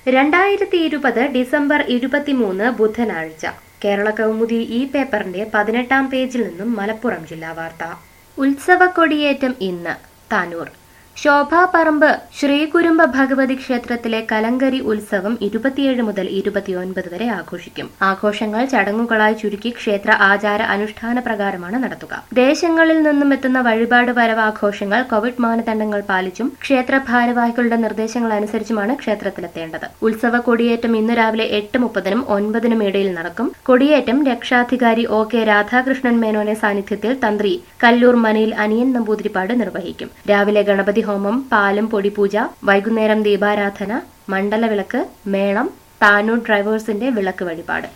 രണ്ടായിരത്തി ഇരുപത് ഡിസംബർ ഇരുപത്തിമൂന്ന് ബുധനാഴ്ച കേരള കൗമുദി ഈ പേപ്പറിന്റെ പതിനെട്ടാം പേജിൽ നിന്നും മലപ്പുറം ജില്ലാ വാർത്ത ഉത്സവ കൊടിയേറ്റം ഇന്ന് താനൂർ ശോഭാപറമ്പ് ശ്രീകുരുമ്പ ഭഗവതി ക്ഷേത്രത്തിലെ കലങ്കരി ഉത്സവം ഇരുപത്തിയേഴ് മുതൽ ഇരുപത്തിയൊൻപത് വരെ ആഘോഷിക്കും ആഘോഷങ്ങൾ ചടങ്ങുകളായി ചുരുക്കി ക്ഷേത്ര ആചാര അനുഷ്ഠാന പ്രകാരമാണ് നടത്തുക ദേശങ്ങളിൽ നിന്നും എത്തുന്ന വഴിപാട് വരവാഘോഷങ്ങൾ കോവിഡ് മാനദണ്ഡങ്ങൾ പാലിച്ചും ക്ഷേത്ര ഭാരവാഹികളുടെ നിർദ്ദേശങ്ങൾ അനുസരിച്ചുമാണ് ക്ഷേത്രത്തിലെത്തേണ്ടത് ഉത്സവ കൊടിയേറ്റം ഇന്ന് രാവിലെ എട്ട് മുപ്പതിനും ഒൻപതിനും ഇടയിൽ നടക്കും കൊടിയേറ്റം രക്ഷാധികാരി ഒ കെ രാധാകൃഷ്ണൻ മേനോന്റെ സാന്നിധ്യത്തിൽ തന്ത്രി കല്ലൂർ മനയിൽ അനിയൻ നമ്പൂതിരിപ്പാട് നിർവഹിക്കും രാവിലെ ഗണപതി ഹോമം പാലും പൊടിപൂജ വൈകുന്നേരം ദീപാരാധന മണ്ഡലവിളക്ക് മേളം താനൂർ ഡ്രൈവേഴ്സിന്റെ വിളക്ക് വഴിപാട്